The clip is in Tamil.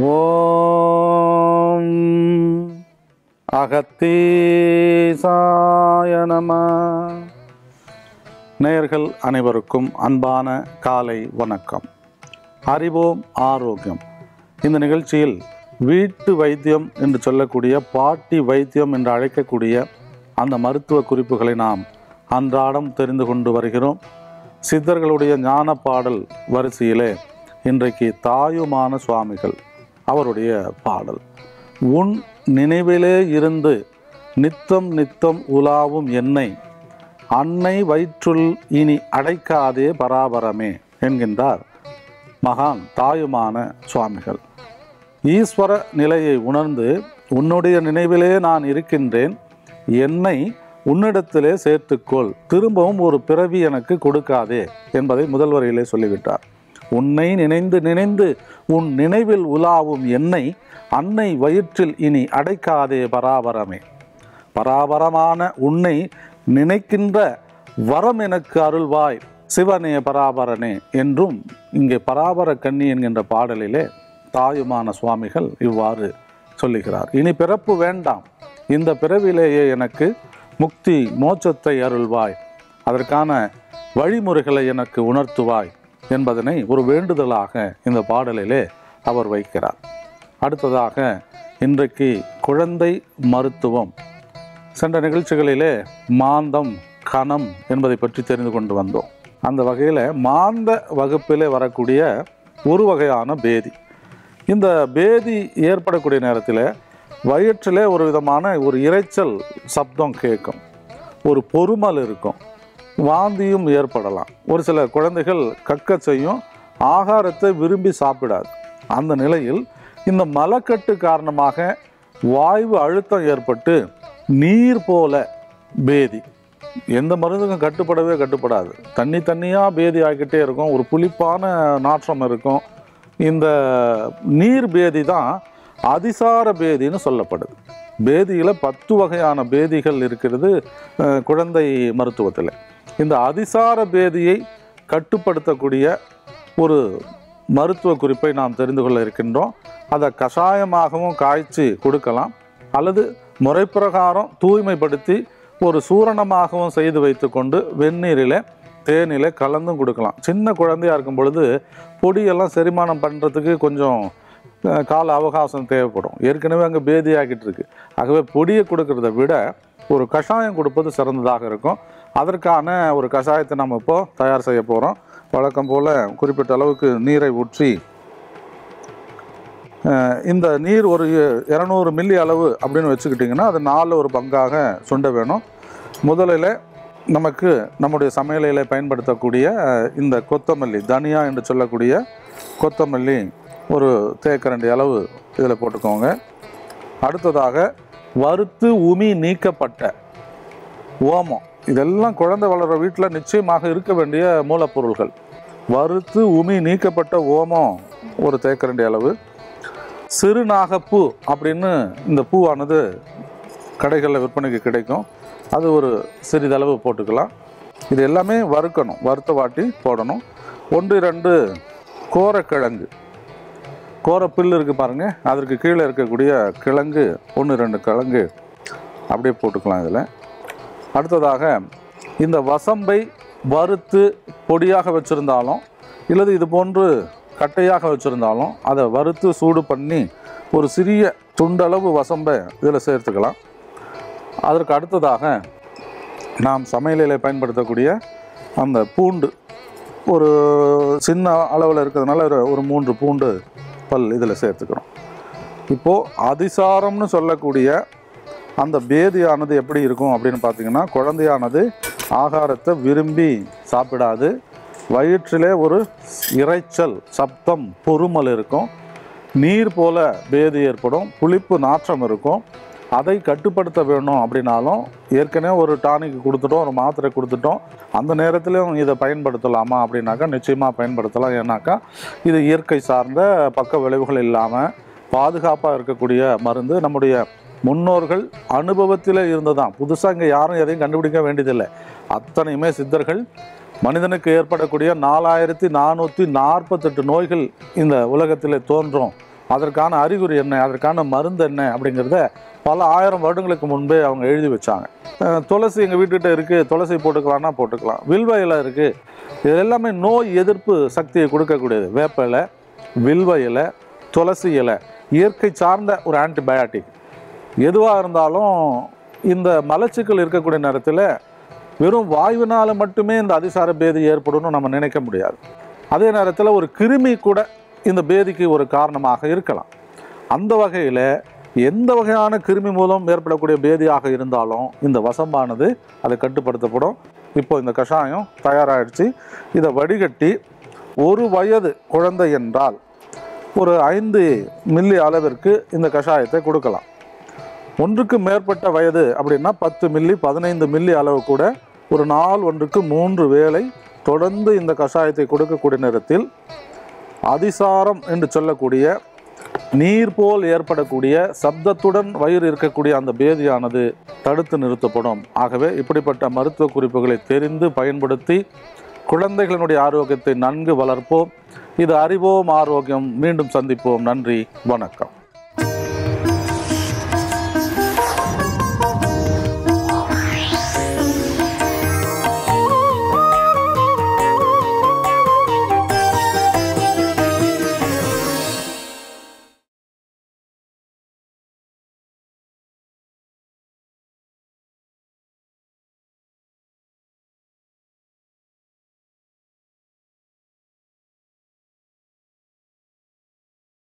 ஓம் அகத்தீசாய நம நேயர்கள் அனைவருக்கும் அன்பான காலை வணக்கம் அறிவோம் ஆரோக்கியம் இந்த நிகழ்ச்சியில் வீட்டு வைத்தியம் என்று சொல்லக்கூடிய பாட்டி வைத்தியம் என்று அழைக்கக்கூடிய அந்த மருத்துவ குறிப்புகளை நாம் அன்றாடம் தெரிந்து கொண்டு வருகிறோம் சித்தர்களுடைய ஞான பாடல் வரிசையிலே இன்றைக்கு தாயுமான சுவாமிகள் அவருடைய பாடல் உன் நினைவிலே இருந்து நித்தம் நித்தம் உலாவும் என்னை அன்னை வயிற்றுள் இனி அடைக்காதே பராபரமே என்கின்றார் மகான் தாயுமான சுவாமிகள் ஈஸ்வர நிலையை உணர்ந்து உன்னுடைய நினைவிலே நான் இருக்கின்றேன் என்னை உன்னிடத்திலே சேர்த்துக்கொள் திரும்பவும் ஒரு பிறவி எனக்கு கொடுக்காதே என்பதை முதல் வரியிலே சொல்லிவிட்டார் உன்னை நினைந்து நினைந்து உன் நினைவில் உலாவும் என்னை அன்னை வயிற்றில் இனி அடைக்காதே பராபரமே பராபரமான உன்னை நினைக்கின்ற வரம் எனக்கு அருள்வாய் சிவனே பராபரனே என்றும் இங்கே பராபர கன்னி என்கின்ற பாடலிலே தாயுமான சுவாமிகள் இவ்வாறு சொல்லுகிறார் இனி பிறப்பு வேண்டாம் இந்த பிறவிலேயே எனக்கு முக்தி மோட்சத்தை அருள்வாய் அதற்கான வழிமுறைகளை எனக்கு உணர்த்துவாய் என்பதனை ஒரு வேண்டுதலாக இந்த பாடலிலே அவர் வைக்கிறார் அடுத்ததாக இன்றைக்கு குழந்தை மருத்துவம் சென்ற நிகழ்ச்சிகளிலே மாந்தம் கணம் என்பதை பற்றி தெரிந்து கொண்டு வந்தோம் அந்த வகையில் மாந்த வகுப்பிலே வரக்கூடிய ஒரு வகையான பேதி இந்த பேதி ஏற்படக்கூடிய நேரத்தில் வயிற்றிலே ஒரு விதமான ஒரு இரைச்சல் சப்தம் கேட்கும் ஒரு பொறுமல் இருக்கும் வாந்தியும் ஏற்படலாம் ஒரு சில குழந்தைகள் கக்க செய்யும் ஆகாரத்தை விரும்பி சாப்பிடாது அந்த நிலையில் இந்த மலக்கட்டு காரணமாக வாய்வு அழுத்தம் ஏற்பட்டு நீர் போல பேதி எந்த மருந்துக்கும் கட்டுப்படவே கட்டுப்படாது தண்ணி தண்ணியாக பேதி ஆகிக்கிட்டே இருக்கும் ஒரு புளிப்பான நாற்றம் இருக்கும் இந்த நீர் பேதி தான் அதிசார பேதின்னு சொல்லப்படுது பேதியில் பத்து வகையான பேதிகள் இருக்கிறது அஹ், குழந்தை மருத்துவத்தில் இந்த அதிசார பேதியை கட்டுப்படுத்தக்கூடிய ஒரு மருத்துவ குறிப்பை நாம் தெரிந்து கொள்ள இருக்கின்றோம் அதை கஷாயமாகவும் காய்ச்சி கொடுக்கலாம் அல்லது முறைப்பிரகாரம் தூய்மைப்படுத்தி ஒரு சூரணமாகவும் செய்து வைத்துக்கொண்டு வெந்நீரில் தேனில் கலந்தும் கொடுக்கலாம் சின்ன குழந்தையா இருக்கும் பொழுது பொடியெல்லாம் செரிமானம் பண்ணுறதுக்கு கொஞ்சம் அஹ், கால அவகாசம் தேவைப்படும் ஏற்கனவே அங்கே பேதி ஆகிட்டு இருக்கு ஆகவே பொடியை கொடுக்கறத விட ஒரு கஷாயம் கொடுப்பது சிறந்ததாக இருக்கும் அதற்கான ஒரு கஷாயத்தை நம்ம இப்போ தயார் செய்ய போகிறோம் வழக்கம் போல் குறிப்பிட்ட அளவுக்கு நீரை ஊற்றி அஹ், இந்த நீர் ஒரு இரநூறு மில்லி அளவு அப்படின்னு வச்சுக்கிட்டிங்கன்னா அது நாலு ஒரு பங்காக சுண்ட வேணும் முதலில் நமக்கு நம்முடைய சமையலையில் பயன்படுத்தக்கூடிய அஹ், இந்த கொத்தமல்லி தனியா என்று சொல்லக்கூடிய கொத்தமல்லி ஒரு தேக்கரண்டி அளவு இதில் போட்டுக்கோங்க அடுத்ததாக வறுத்து உமி நீக்கப்பட்ட ஓமம் இதெல்லாம் குழந்தை வளர்கிற வீட்டில் நிச்சயமாக இருக்க வேண்டிய மூலப்பொருள்கள் வறுத்து உமி நீக்கப்பட்ட ஓமம் ஒரு தேக்கரண்டி அளவு சிறுநாகப்பூ அப்படின்னு இந்த பூவானது கடைகளில் விற்பனைக்கு கிடைக்கும் அது ஒரு சிறிதளவு போட்டுக்கலாம் இது எல்லாமே வறுக்கணும் வறுத்த வாட்டி போடணும் ஒன்று ரெண்டு கோரக்கிழங்கு கோரப்பில் இருக்குது பாருங்கள் அதற்கு கீழே இருக்கக்கூடிய கிழங்கு ஒன்று ரெண்டு கிழங்கு அப்படியே போட்டுக்கலாம் இதில் அடுத்ததாக இந்த வசம்பை வறுத்து பொடியாக வச்சுருந்தாலும் இல்லது இது போன்று கட்டையாக வச்சுருந்தாலும் அதை வறுத்து சூடு பண்ணி ஒரு சிறிய துண்டளவு வசம்பை இதில் சேர்த்துக்கலாம் அதற்கு அடுத்ததாக நாம் சமையலில் பயன்படுத்தக்கூடிய அந்த பூண்டு ஒரு சின்ன அளவில் இருக்கிறதுனால ஒரு- ஒரு மூன்று பூண்டு பல் இதில் சேர்த்துக்கிறோம் இப்போது அதிசாரம்னு சொல்லக்கூடிய அந்த பேதியானது எப்படி இருக்கும் அப்படின்னு பார்த்தீங்கன்னா குழந்தையானது ஆகாரத்தை விரும்பி சாப்பிடாது வயிற்றிலே ஒரு இரைச்சல் சப்தம் பொறுமல் இருக்கும் நீர் போல பேதி ஏற்படும் புளிப்பு நாற்றம் இருக்கும் அதை கட்டுப்படுத்த வேணும் அப்படின்னாலும் ஏற்கனவே ஒரு டானிக் கொடுத்துட்டோம் ஒரு மாத்திரை கொடுத்துட்டோம் அந்த நேரத்திலும் இதை பயன்படுத்தலாமா அப்படின்னாக்கா நிச்சயமாக பயன்படுத்தலாம் ஏன்னாக்கா இது இயற்கை சார்ந்த பக்க விளைவுகள் இல்லாமல் பாதுகாப்பாக இருக்கக்கூடிய மருந்து நம்முடைய முன்னோர்கள் அனுபவத்தில் இருந்ததான் புதுசாக இங்கே யாரும் எதையும் கண்டுபிடிக்க வேண்டியதில்லை அத்தனையுமே சித்தர்கள் மனிதனுக்கு ஏற்படக்கூடிய நாலாயிரத்தி நானூற்றி நாற்பத்தெட்டு நோய்கள் இந்த உலகத்தில் தோன்றும் அதற்கான அறிகுறி என்ன அதற்கான மருந்து என்ன அப்படிங்கிறத பல ஆயிரம் வருடங்களுக்கு முன்பே அவங்க எழுதி வச்சாங்க அஹ் துளசி எங்கள் வீட்டுக்கிட்ட இருக்குது துளசி போட்டுக்கலாம்னா போட்டுக்கலாம் வில்வ இலை இருக்குது இது எல்லாமே நோய் எதிர்ப்பு சக்தியை கொடுக்கக்கூடியது வேப்ப இலை வில்வ இலை துளசி இலை இயற்கை சார்ந்த ஒரு ஆன்டிபயாட்டிக் எதுவாக இருந்தாலும் இந்த மலச்சிக்கல் இருக்கக்கூடிய நேரத்தில் வெறும் வாயுவினால் மட்டுமே இந்த அதிசார பேதி ஏற்படும்னு நம்ம நினைக்க முடியாது அதே நேரத்தில் ஒரு கிருமி கூட இந்த பேதிக்கு ஒரு காரணமாக இருக்கலாம் அந்த வகையில் எந்த வகையான கிருமி மூலம் ஏற்படக்கூடிய பேதியாக இருந்தாலும் இந்த வசம்பானது அது கட்டுப்படுத்தப்படும் இப்போ இந்த கஷாயம் தயாராகிடுச்சு இதை வடிகட்டி ஒரு வயது குழந்தை என்றால் ஒரு ஐந்து மில்லி அளவிற்கு இந்த கஷாயத்தை கொடுக்கலாம் ஒன்றுக்கு மேற்பட்ட வயது அப்படின்னா பத்து மில்லி பதினைந்து மில்லி அளவு கூட ஒரு நாள் ஒன்றுக்கு மூன்று வேளை தொடர்ந்து இந்த கஷாயத்தை கொடுக்கக்கூடிய நேரத்தில் அதிசாரம் என்று சொல்லக்கூடிய நீர் போல் ஏற்படக்கூடிய சப்தத்துடன் வயிறு இருக்கக்கூடிய அந்த பேதியானது தடுத்து நிறுத்தப்படும் ஆகவே இப்படிப்பட்ட மருத்துவ குறிப்புகளை தெரிந்து பயன்படுத்தி குழந்தைகளினுடைய ஆரோக்கியத்தை நன்கு வளர்ப்போம் இது அறிவோம் ஆரோக்கியம் மீண்டும் சந்திப்போம் நன்றி வணக்கம்